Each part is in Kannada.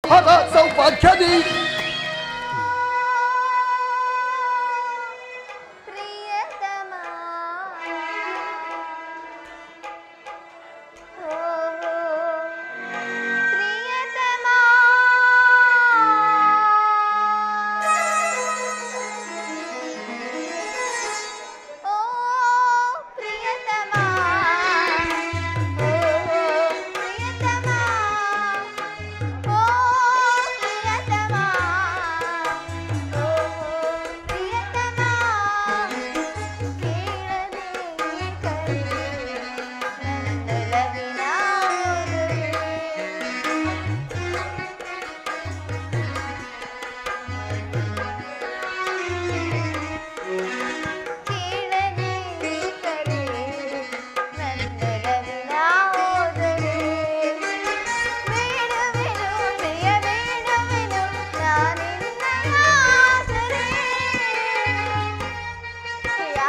ಫಲ ಸೌಭಾಗ್ಯದಿ ಪ್ರಿಯತಮ ಓ ಪ್ರಿಯತಮ ಓ ಪ್ರಿಯತಮ ಓ ಪ್ರಿಯತಮ ಓ ಪ್ರಿಯತಮ ಓ ಪ್ರಿಯತಮ ಕೇಳದೆ ಕರೆ ನನ್ನೊಲವಿನ ಕೇಳದೆ ಕರೆ ನನ್ನೊಲವಿನ ಓದರೆ ಬೇಡವೆನು ಪ್ರಿಯ ಬೇಡವೆನು ನಾನಿನ್ನಯ ಆಸರೆ ಪ್ರಿಯ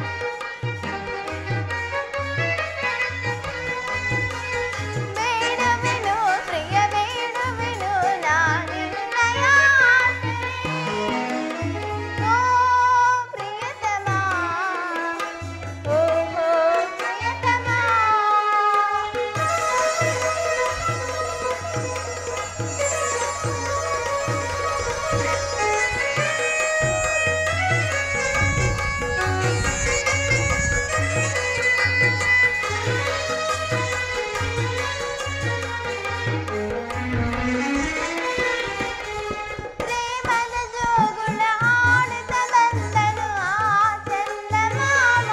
ಬೇಡವೆನು ಪ್ರಿಯ ಬೇಡವೆನು ನಾನಿನ್ನಯ ಆಸರೆ ಓ ಪ್ರಿಯತಮ ಓ ಪ್ರಿಯತಮ ಪ್ರೇಮದ ಜೋಗುಳ ಆಡುತ್ತ ಬಂದನು ಆ ಚಂದಮಾಮ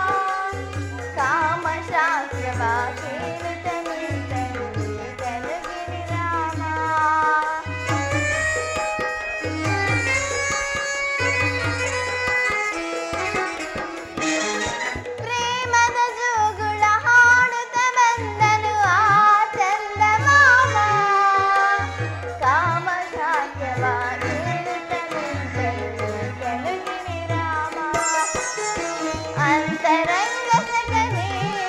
ಕಾಮಶಾಸ್ತ್ರವ ಕೇಳುತ್ತ ನಿಂತನು ಕನಗಿರಿ ರಾಮ ಪ್ರೇಮದ ಜೋಗುಳ ಹಾಡುತ್ತ ಬಂದನು ಆ ಚಂದಮಾಮ ಕಾಮಶಾಸ್ತ್ರವ ಕೇಳುತ್ತ ನಿಂತನು ಕನಗಿರಿ ರಾಮ ಅಂತರಂಗ ಸಗನೆ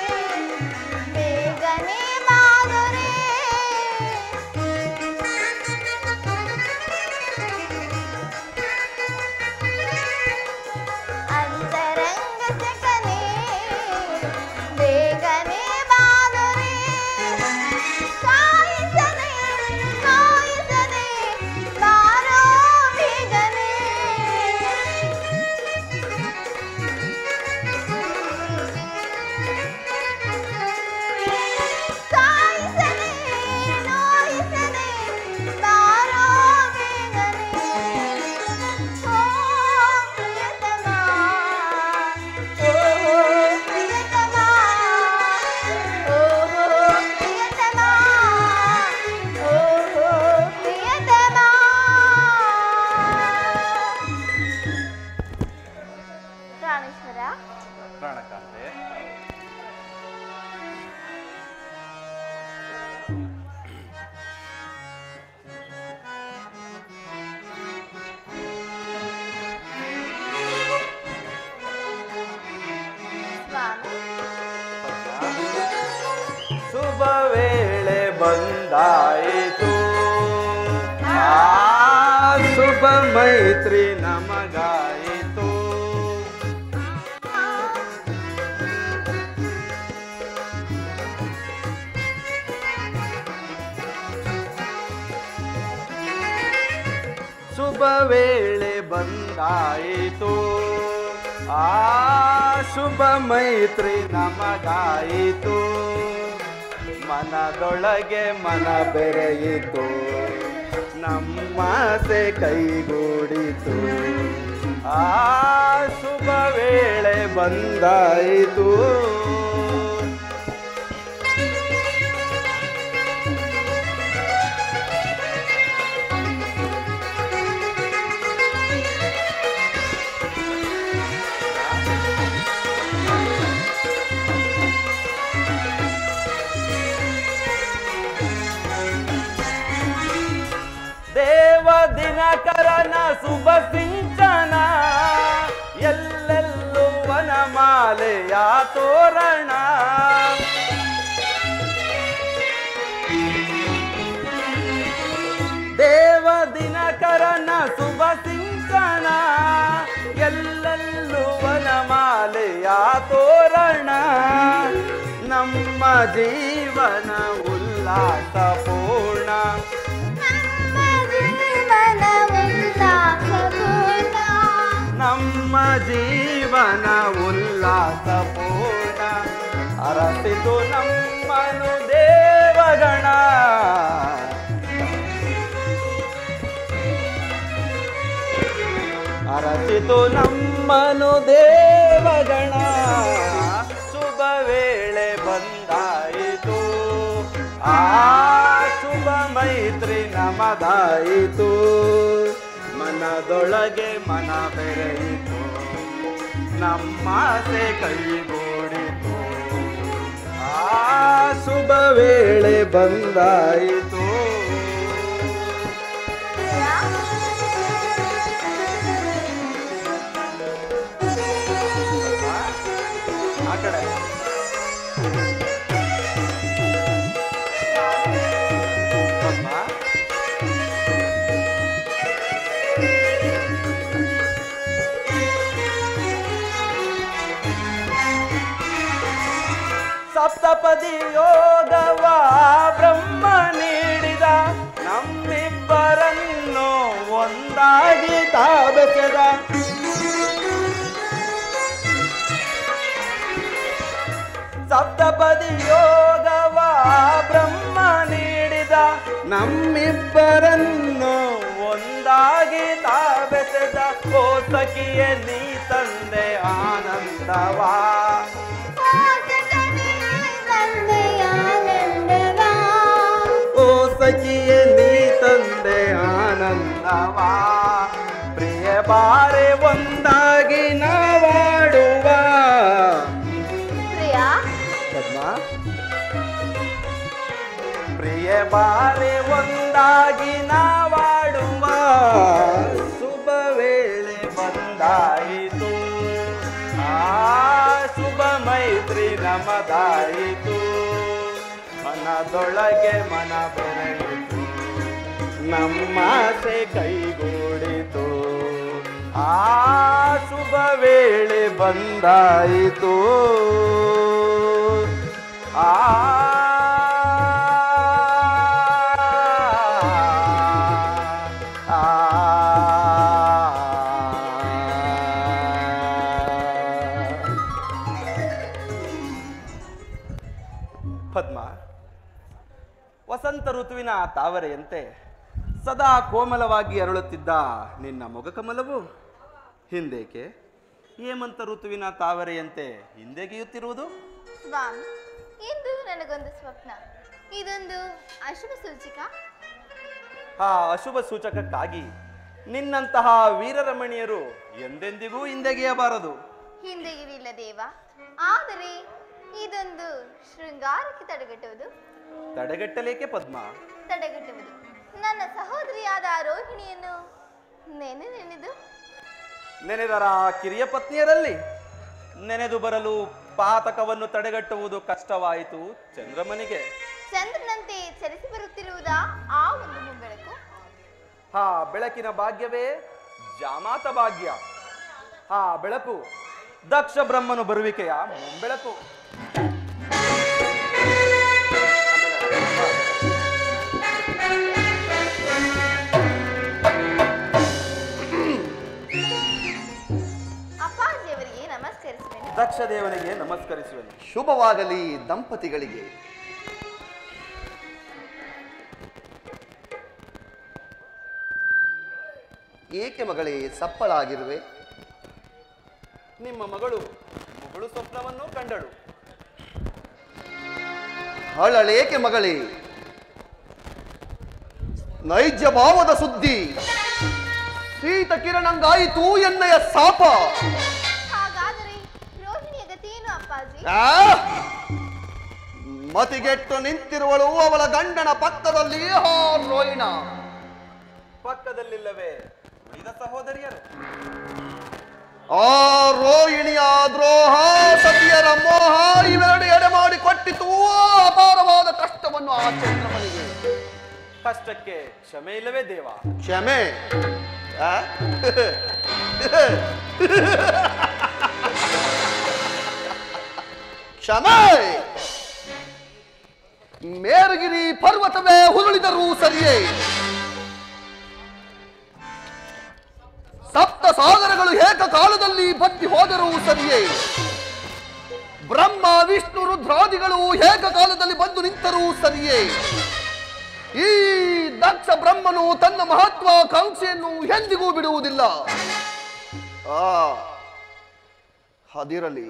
ಬೇಗನೆ ಮಾದುರೆ ಅಂತರಂಗ ಸಗನೆ ಬೇಗನೆ ಮಾದುರೆ ಕಾಯಿಸದೆ ಕಾಯಿಸದೆ ಬಾರೋ ಬೇಗನೆ ಕಾಯಿಸದೆ ನೋಯಿಸದೆ ಬಾರೋ ಬೇಗನೆ ಓ ಪ್ರಿಯತಮ ಓ ಪ್ರಿಯತಮ ಓ ಪ್ರಿಯತಮ ಓ ಪ್ರಿಯತಮ ಪ್ರಾಣೇಶ್ವರ ಪ್ರಾಣಕಾಂತೆ ಸ್ವಾಮಿ ಶುಭ ವೇಳೆ ಬಂದಾಯಿತು ಆ ಶುಭ ಮೈತ್ರಿ ನಮಗಾಯಿತು ಶುಭ ವೇಳೆ ಬಂದಾಯಿತು ಆ ಶುಭ ಮೈತ್ರಿ ನಮಗಾಯಿತು ಮನದೊಳಗೆ ಮನ ಬೆರೆಯಿತು ನಮ್ಮಸೆ ಕೈಗೂಡಿತು ಆ ಶುಭ ವೇಳೆ ಬಂದಾಯಿತು ದೇವ ದಿನಕರನ ಶುಭ ಸಿಂಚನ ಎಲ್ಲೆಲ್ಲೂ ವನಮಾಲೆಯ ತೋರಣ ಶುಭ ಸಿಂಚನ ಎಲ್ಲೆಲ್ಲೂ ವನಮಾಲೆಯ ತೋರಣ ನಮ್ಮ ಜೀವನ ಉಲ್ಲಾಸ ಪೂರ್ಣ ನಮ್ಮ ಜೀವನ ಉಲ್ಲಾಸಪೂರ್ಣ. ನಮ್ಮ ಜೀವನ ಉಲ್ಲಾಸ ಪೂರ್ಣ ಅರಸಿತು ನಮ್ಮನು ದೇವಗಣ ಅರಸಿತು ನಮ್ಮನು ದೇವಗಣ ಶುಭ ವೇಳೆ ಬಂದಾಯಿತು ಆ ಶುಭ ಮೈತ್ರಿ ನಮದಾಯಿತು ಮನದೊಳಗೆ ಮನ ಬೆರೆಯಿತು ನಮ್ಮಾಸೆ ಕೈಗೂಡಿತು ಆ ಶುಭ ವೇಳೆ ಬಂದಾಯಿತು ಆ ಕಡೆ ಅಮ್ಮ ಸಪ್ತಪದಿ ಯೋಗವ ಬ್ರಹ್ಮ ನೀಡಿದ ನಮ್ಮಿಬ್ಬರನ್ನು ಒಂದಾಗಿ ತಾಬೆಸೆದ ಸಪ್ತಪದಿ ಯೋಗವ ಬ್ರಹ್ಮ ನೀಡಿದ ನಮ್ಮಿಬ್ಬರನ್ನು ಒಂದಾಗಿ ತಾಬೆಸೆದ ಕೋಸಕಿಯ ನೀ ತಂದೆ ಆನಂದವಾ ತಂದೆಯಾನಂದವಾ ಓ ಸಖಿಯೇ ನೀ ತಂದೆ ಆನಂದವಾ ಪ್ರಿಯ ಬಾರೆ ಒಂದಾಗಿ ನಾವಾಡುವ ಪ್ರಿಯಾ ಪದ್ಮ ಪ್ರಿಯ ಬಾರೆ ಒಂದಾಗಿ ನಾವಾಡುವ ಶುಭ ವೇಳೆ ಬಂದಾಯಿತು ಆ ಶುಭ ಮೈತ್ರಿ ನಮದಾಯಿತು ಮನದೊಳಗೆ ಮನ ಬೆರೆಯಿತು ನಮ್ಮಾಸೆ ಕೈಗೂಡಿತು ಆ ಶುಭ ವೇಳೆ ಬಂದಾಯಿತು ಆ ಆ ಪದ್ಮ ವಸಂತ ಋತುವಿನ ತಾವರೆಯಂತೆ ಸದಾ ಕೋಮಲವಾಗಿ ಅರಳುತ್ತಿದ್ದ ನಿನ್ನ ಮೊಗಕಮಲವು ಹಿಂದೇಕೆ ಹೇಮಂತ ಋತುವಿನ ತಾವರೆಯಂತೆ ಹಿಂದೆಗೆಯುತ್ತಿರುವುದು ಸ್ವಾಮಿ ಇಂದು ನನಗೊಂದು ಸ್ವಪ್ನ ಇದೊಂದು ಅಶುಭ ಸೂಚಿಕ ಆ ಅಶುಭ ಸೂಚಕಕ್ಕಾಗಿ ನಿನ್ನಂತಹ ವೀರರಮಣಿಯರು ಎಂದೆಂದಿಗೂ ಹಿಂದೆಗೆಯಬಾರದು ಹಿಂದೆಗಿರಿಲ್ಲ ದೇವ ಆದರೆ ಇದೊಂದು ಶೃಂಗಾರಕ್ಕೆ ತಡೆಗಟ್ಟುವುದು ತಡೆಗಟ್ಟಲೇಕೆ ಪದ್ಮ ತಡೆಗಟ್ಟುವುದು ನನ್ನ ಸಹೋದರಿಯಾದ ರೋಹಿಣಿಯನ್ನು ನೆನೆ ನೆನೆದು ನೆನೆದರ ಕಿರಿಯ ಪತ್ನಿಯರಲ್ಲಿ ನೆನೆದು ಬರಲು ಪಾತಕವನ್ನು ತಡೆಗಟ್ಟುವುದು ಕಷ್ಟವಾಯಿತು ಚಂದ್ರಮನಿಗೆ ಚಂದ್ರನಂತೆ ಚಲಿಸಿ ಬರುತ್ತಿರುವುದಾ ಆ ಒಂದು ಮುಂಬೆಳಕು ಹಾ ಬೆಳಕಿನ ಭಾಗ್ಯವೇ ಜಾಮಾತ ಭಾಗ್ಯ ಹಾ ಬೆಳಕು ದಕ್ಷ ಬ್ರಹ್ಮನು ಬರುವಿಕೆಯ ಮುಂಬೆಳಕು ಅಪ್ಪಾಜಿಯವರಿಗೆ ನಮಸ್ಕರಿಸುವೆನು ದಕ್ಷ ದೇವನಿಗೆ ನಮಸ್ಕರಿಸುವೆನು ಶುಭವಾಗಲಿ ದಂಪತಿಗಳಿಗೆ ಏಕೆ ಮಗಳೇ ಸಪ್ಪಳಾಗಿರುವೆ ನಿಮ್ಮ ಮಗಳು ಮುಗುಳು ಸ್ವಪ್ನವನ್ನು ಕಂಡಳು ಹಳಳೇಕೆ ಮಗಳೇ ನೈಜ ಭಾವದ ಸುದ್ದಿ ಶೀತ ಕಿರಣಂಗಾಯಿತು ಎನ್ನಯ ಸಾಪ ಹಾಗಾದರೆ ರೋಹಿಣಿಯ ಗತಿಯೇನು ಅಪ್ಪಾಜಿ ಆ? ಮತಿಗೆಟ್ಟು ನಿಂತಿರುವಳು ಅವಳ ಗಂಡನ ಪಕ್ಕದಲ್ಲಿ ಹಾ ರೋಹಿಣ ಪಕ್ಕದಲ್ಲಿಲ್ಲವೇ ಉಳಿದ ಸಹೋದರಿಯರು ಆ ರೋಹಿಣಿಯ ದ್ರೋಹ ಸತಿಯರ ಮೋಹ ಇವೆರಡು ಎಡೆ ಮಾಡಿ ಕೊಟ್ಟಿತು ಅಪಾರವಾದ ಕಷ್ಟವನ್ನು ಆ ಚಂದ್ರಮನಿಗೆ ಕಷ್ಟಕ್ಕೆ ಕ್ಷಮೆ ಇಲ್ಲವೇ ದೇವ ಕ್ಷಮೆ ಆ? ಕ್ಷಮೆ ಮೇರುಗಿರಿ ಪರ್ವತವೇ ಹುರುಳಿದರೂ ಸರಿಯೇ ಸಪ್ತ ಸಾಗರಗಳು ಏಕಕಾಲದಲ್ಲಿ ಬತ್ತಿ ಹೋದರೂ ಸರಿಯೇ ಬ್ರಹ್ಮ ವಿಷ್ಣು ರುದ್ರಾದಿಗಳು ಏಕಕಾಲದಲ್ಲಿ ಬಂದು ನಿಂತರೂ ಸರಿಯೇ ಈ ದಕ್ಷ ಬ್ರಹ್ಮನು ತನ್ನ ಮಹತ್ವಾಕಾಂಕ್ಷೆಯನ್ನು ಎಂದಿಗೂ ಬಿಡುವುದಿಲ್ಲ ಆ ಅದಿರಲಿ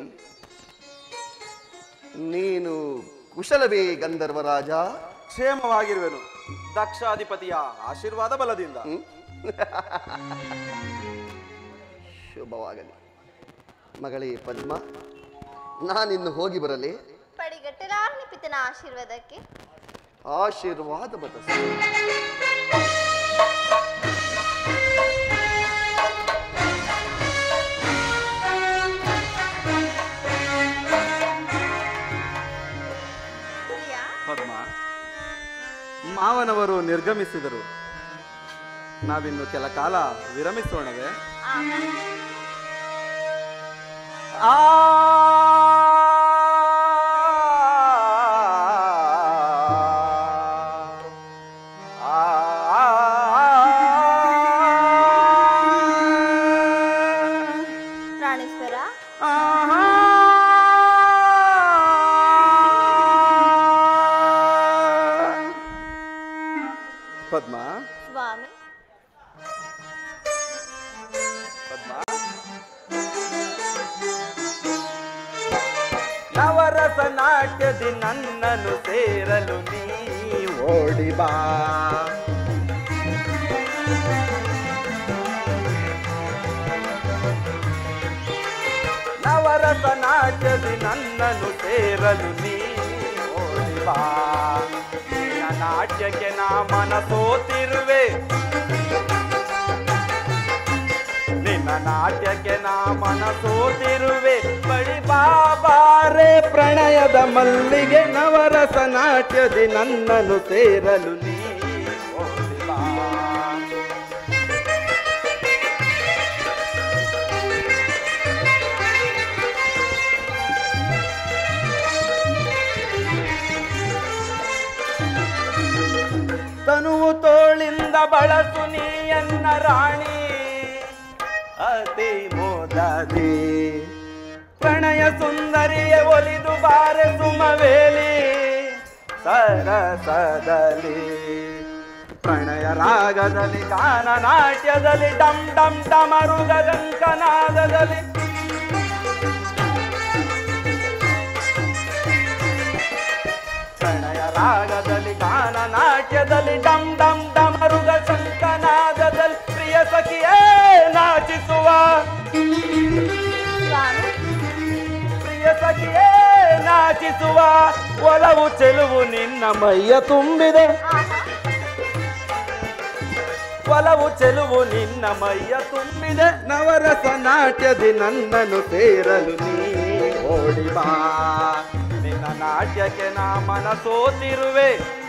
ನೀನು ಕುಶಲವೇ ಗಂಧರ್ವರಾಜ ಕ್ಷೇಮವಾಗಿರುವೆನು ದಕ್ಷಾಧಿಪತಿಯ ಆಶೀರ್ವಾದ ಬಲದಿಂದ ಶುಭವಾಗಲಿ ಮಗಳೇ ಪದ್ಮ ನಾನಿನ್ನು ಹೋಗಿ ಬರಲಿ ಪಡಿಗಟ್ಟಲಾರ್ನಿ ಪಿತನ ಆಶೀರ್ವಾದಕ್ಕೆ ಆಶೀರ್ವಾದ ಬದಸ ಪ್ರಿಯ ಪದ್ಮ ಮಾವನವರು ನಿರ್ಗಮಿಸಿದರು ನಾವಿನ್ನು ಕೆಲ ಕಾಲ ವಿರಮಿಸೋಣವೇ ಆ ಆ ಪ್ರಾಣೇಶ್ವರ ಪದ್ಮ ಸ್ವಾಮಿ ಪದ್ಮ ನವರಸ ನಾಟ್ಯದಿ ನನ್ನನ್ನು ಸೇರಲು ನೀ ಓಡಿ ಬಾ ನವರಸ ನಾಟ್ಯದಿ ನನ್ನನ್ನು ಸೇರಲು ನೀ ಓಡಿ ಬಾ ನಿನ್ನ ನಾಟ್ಯಕ್ಕೆ ನಾ ಮನ ಸೋತಿರುವೆ ನಿನ್ನ ನಾಟ್ಯಕ್ಕೆ ನಾ ಮನ ಸೋತಿರುವೆ ಬಳಿ ಬಾಬಾರೆ ಪ್ರಣಯದ ಮಲ್ಲಿಗೆ ನವರಸ ನಾಟ್ಯದಿ ನನ್ನನ್ನು ಸೇರಲು ನೀ ಓಡಿ ಬಾ. ತನುವು ತೋಳಿಂದ ಬಳಸು ನೀಯನ್ನ ರಾಣಿ ಅತಿ ಮೋದದಿ ಪ್ರಣಯ ಸುಂದರಿಯ ಒಲಿದು ಬಾರೆ ಸುಮವೇಲಿ ಸರಸದಲ್ಲಿ ಪ್ರಣಯ ರಾಗದಲ್ಲಿ ಗಾನ ನಾಟ್ಯದಲ್ಲಿ ಡಮ್ ಡಮ್ ಡಮರುಗ ಗಂಕನಾದದಲ್ಲಿ ಪ್ರಣಯ ರಾಗದಲ್ಲಿ ಗಾನ ನಾಟ್ಯದಲ್ಲಿ ಡಮ್ ಡಮ್ ಡಮರುಗ ಶಂಕನಾದದಲ್ಲಿ ಪ್ರಿಯ ಸಖಿಯೇ ನಾಚಿಸುವ ಸ್ವಾಮಿ ಪ್ರಿಯ ಸಖಿಯೇ ನಾಚಿಸುವ ಒಲವು ಚೆಲುವು ನಿನ್ನ ಮೈಯ ತುಂಬಿದೆ ಆಹಾ ಒಲವು ಚೆಲುವು ನಿನ್ನ ಮೈಯ ತುಂಬಿದೆ ನವರಸ ನಾಟ್ಯದಿ ನನ್ನನ್ನು ಸೇರಲು ನೀ ಓಡಿ ಬಾ ನಿನ್ನ ನಾಟ್ಯಕ್ಕೆ ನಾ ಮನ ಸೋತಿರುವೆ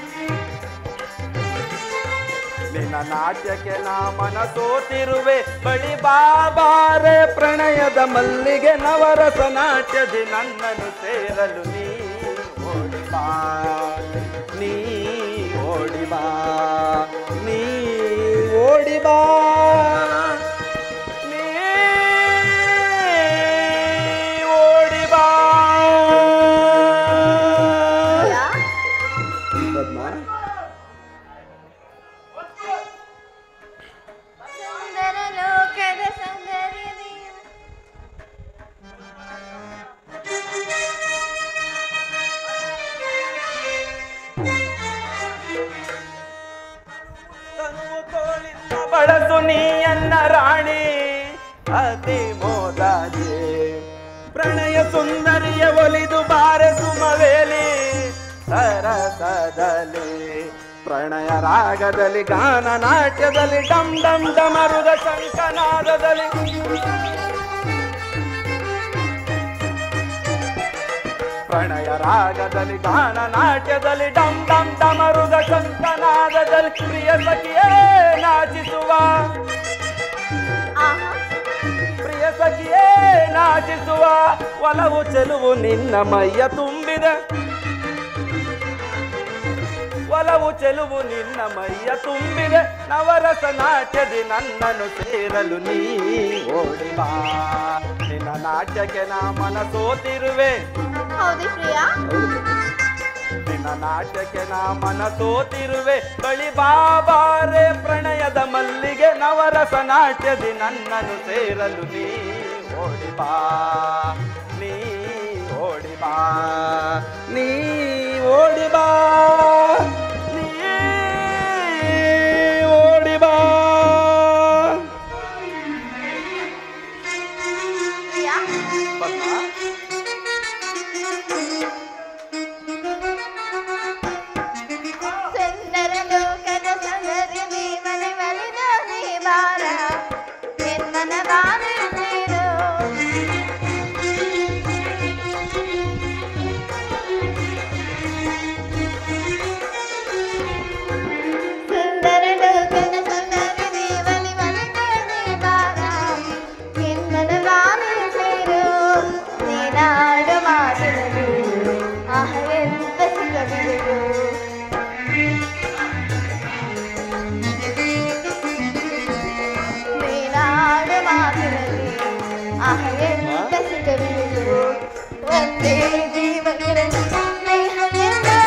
ನಿನ್ನ ನಾಟ್ಯಕ್ಕೆ ನಾ ಮನ ಸೋತಿರುವೆ ಬಳಿ ಬಾಬಾರೆ ಪ್ರಣಯದ ಮಲ್ಲಿಗೆ ನವರಸ ನಾಟ್ಯದಿ ನನ್ನನ್ನು ಸೇರಲು ನೀ ಓಡಿ ಬಾ ನೀ ಓಡಿ ಬಾ ನೀ ಓಡಿ ಬಾ ನೀ ಓಡಿ ಬಾ ಪ್ರಿಯ ಪದ್ಮ ಸುಂದರ ಲೋಕದ ಸೌಂದರ್ಯವೇ ತನುವು ತೋಳಿಂದ ಬಳಸು ನೀಯನ್ನ ರಾಣಿ ಅತಿ ಮೋದಾಜೆ ಪ್ರಣಯ ಸುಂದರಿಯ ಒಲಿದು ಬಾರೆ ಸುಮವೇಲಿ ಸರಸದಲ್ಲಿ ಪ್ರಣಯ ರಾಗದಲ್ಲಿ ಗಾನ ನಾಟ್ಯದಲ್ಲಿ ಡಮ್ ಡಮ್ ಡಮರುಗ ಶಂಕನಾದದಲ್ಲಿ ಪ್ರಣಯ ರಾಗದಲ್ಲಿ ಗಾನ ನಾಟ್ಯದಲ್ಲಿ ಡಮ್ ಡಮ್ ಡಮರುಗ ಶಂಕನಾದದಲ್ಲಿ ಪ್ರಿಯ ಸಖಿಯೇ ನಾಚಿಸುವ ಒಲವು ಚೆಲುವು ನಿನ್ನ ಮೈಯ ತುಂಬಿದೆ ಒಲವು ಚೆಲುವು ನಿನ್ನ ಮೈಯ ತುಂಬಿದೆ ನವರಸ ನಾಟ್ಯದಿ ನನ್ನನ್ನು ಸೇರಲು ನೀ ಓಡಿ ಬಾ ನಿನ್ನ ನಾಟ್ಯಕ್ಕೆ ನಾ ಮನಸೋತಿರುವೆ ಹೌದು ಪ್ರಿಯ ನಿನ್ನ ನಾಟ್ಯಕ್ಕೆ ನಾ ಮನಸೋತಿರುವೆ ಬಳಿ ಬಾಬಾರೆ ಪ್ರಣಯದ ಮಲ್ಲಿಗೆ ನವರಸ ನಾಟ್ಯದಿ ನನ್ನನ್ನು ಸೇರಲು ನೀ ಓಡಿ ಬಾ ನೀ ಓಡಿ ಬಾ ನೀ ಓಡಿ ಬಾ ನೀ ಓಡಿ ಬಾ ಪ್ರಿಯ ಪದ್ಮ ಸುಂದರ ಲೋಕದ ಸುಂದರಿ ನೀವನೆ ಒಲಿದ ನೀ ಬಾರ ಎನ್ನನ ಬಾರಿ ಸೇರು ಸುಂದರ ಲೋಕದ ಸುಂದರಿ ನೀವನೆ ಒಲಿದ ನೀ ಬಾರ ಎನ್ನನ ಬಾರಿ ಸೇರು ನೀನಾಡು ಮಾತಿನದು ಆಹ ಎಂತ ಸಿಗಬಿಡುದು ನೀನಾಡು ಮಾತಿನಲ್ಲಿ ಆಹ ಎಂತ ಸಿಗಬಿಡುದು ಒಂದೇ ಜೀವನದಲ್ಲಿ ಸ್ನೇಹವೆಂದು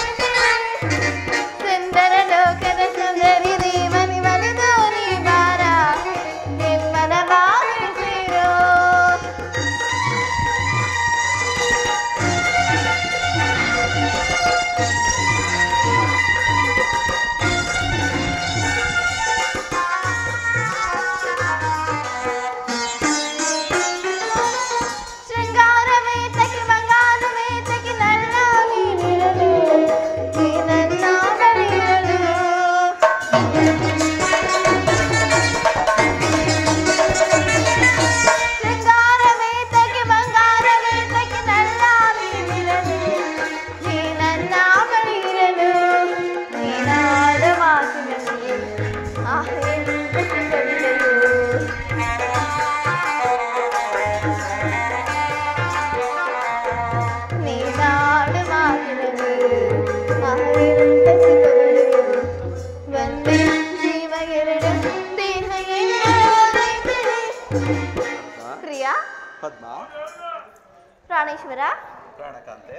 ಸುಂದರ ಲೋಕದ ಸುಂದರಿ ದೇವನಿ ಒಲಿದು ನೀ ಬಾರ ನಿಮ್ಮನ ಬಾರಿ ಸೇರೋ ಶೃಂಗಾರವೇತಕ್ಕೆ ಮಂಗಾರವೇತಕ್ಕೆ ನನ್ನ ನೀನಿರಲು ನೀ ನನ್ನ ಬಳಿರಲು ಶೃಂಗಾರವೇತಕ್ಕೆ ಮಂಗಾರವೇತಕ್ಕೆ ನನ್ನ ನೀನಿರಲು ನೀ ನನ್ನ ಬಳಿರಲು ನೀನಾದ ಮಾತಿನಲ್ಲಿ ಆಹೆಂದು ಸಿಗಲಿರಲು ನೀನಾಡು ಮಾತಿನದು ಆಹಿರಂತ ಸಿಗಬರು ಒಂದೇ ಜೀವ ಎರಡು ದೇಹ ಎರಡಾದೈತದೆ. ಪ್ರಿಯ ಪದ್ಮ ಪ್ರಾಣೇಶ್ವರ ಪ್ರಾಣಕಾಂತೆ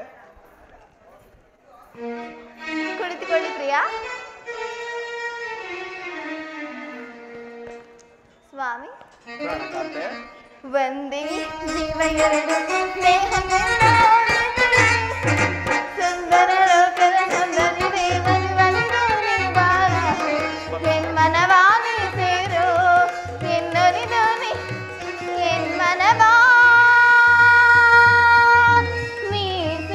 ಕುಳಿತುಕೊಳ್ಳಿ ಪ್ರಿಯ ಸ್ವಾಮಿ ಪ್ರಾಣಕಾಂತೆ ಒಂದೇ ಜೀವ ಎರಡು ದೇಹ ಎರಡಾದೈತದೆ. ಸುಂದರ ಲೋಕದ ಸುಂದರಿ ದೇವನಿ ಒಲಿದು ನೀ ಬಾರ ಎನ್ಮನವಾನಿ ಸೇರು ಎನ್ನೊಲಿದು ನೀ ಎನ್ಮನವಾ ನೀ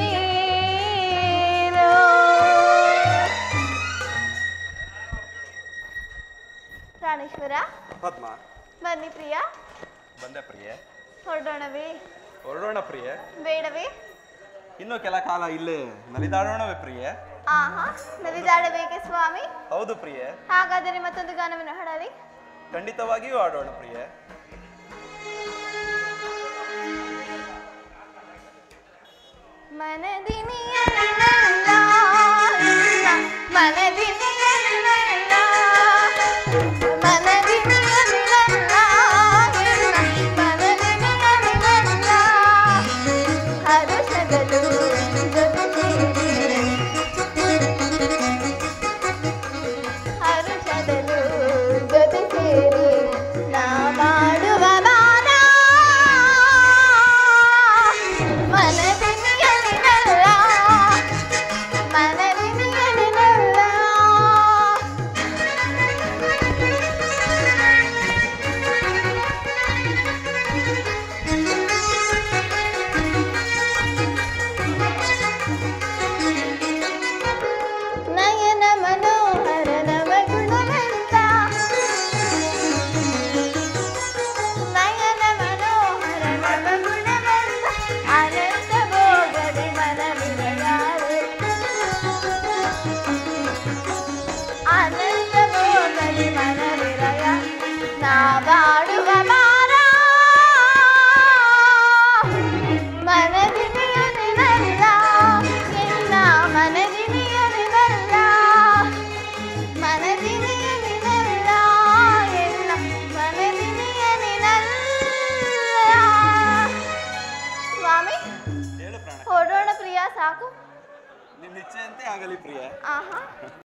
ಸೇರು ಪ್ರಾಣೇಶ್ವರ ಪದ್ಮ ಬನ್ನಿ ಪ್ರಿಯ ಬಂದೆ ಪ್ರಿಯೆ ಹೊರಡೋಣವೇ ಹೊರಡೋಣ ಪ್ರಿಯೆ ಬೇಡವೇ ಇನ್ನು ಕೆಲ ಕಾಲ ಇಲ್ಲೇ ನಲಿದಾಡೋಣವೇ ಪ್ರಿಯೆ ಆಹಾ ನಲಿದಾಡಬೇಕೆ ಸ್ವಾಮಿ ಹೌದು ಪ್ರಿಯೆ ಹಾಗಾದರೆ ಮತ್ತೊಂದು ಗಾನವನ್ನು ಹಾಡಲಿ ಖಂಡಿತವಾಗಿಯೂ ಆಡೋಣ ಪ್ರಿಯೆ ಮನದಿನಿಯಲ್ಲ ಮನದಿನಿಯಲ್ಲ ಮನದಿನಿಯಲ್ಲ ಮನದಿನಿಯಲ್ಲ ಹರುಷಗಳು ಜೊತೆಗೂಡಿ ಹರುಷದಲು ಜೊತೆ ಸೇರಿ ನಾ ಮಾಡುವ ಬಾನ ಮನದಿನಿಯಲಿನಲ್ಲ ಮನದಿನಿಯಲಿನಲ್ಲ ಸಾಕು ನಿನ್ನ ಇಚ್ಛೆಯಂತೆ ಆಗಲಿ ಪ್ರಿಯ ಆಹಾ